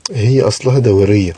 هي أصلها دورية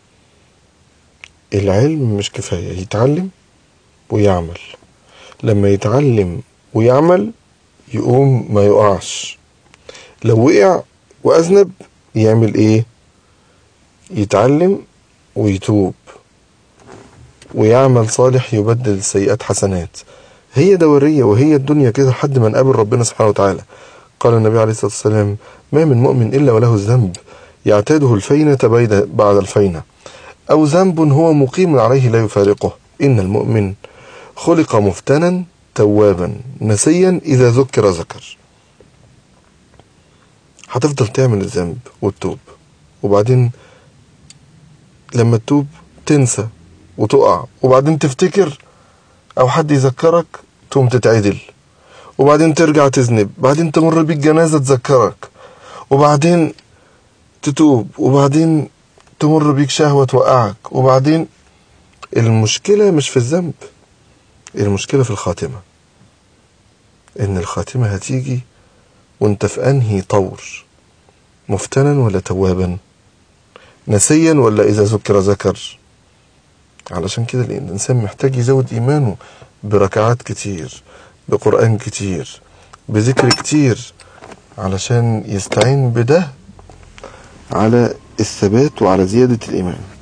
العلم مش كفاية يتعلم ويعمل لما يتعلم ويعمل يقوم ما يقعش لو وقع وأذنب يعمل إيه يتعلم ويتوب ويعمل صالح يبدل السيئات حسنات هي دورية وهي الدنيا كده لحد ما نقابل ربنا سبحانه وتعالى قال النبي عليه الصلاة والسلام ما من مؤمن إلا وله ذنب يعتاده الفينة بعد الفينة أو ذنب هو مقيم عليه لا يفارقه إن المؤمن خلق مفتنا توابا نسيا إذا ذكر ذكر هتفضل تعمل الذنب وتتوب وبعدين لما تتوب تنسى وتقع وبعدين تفتكر او حد يذكرك تقوم تتعدل وبعدين ترجع تذنب بعدين تمر بيك جنازة تذكرك وبعدين تتوب وبعدين تمر بيك شهوة توقعك وبعدين المشكلة مش في الذنب المشكلة في الخاتمة ان الخاتمة هتيجي وانت في انهي طور مفتنا ولا توابا نسيا ولا اذا ذكر ذكر علشان كده الانسان محتاج يزود ايمانه بركعات كتير بقرآن كتير بذكر كتير علشان يستعين بده على الثبات وعلى زيادة الإيمان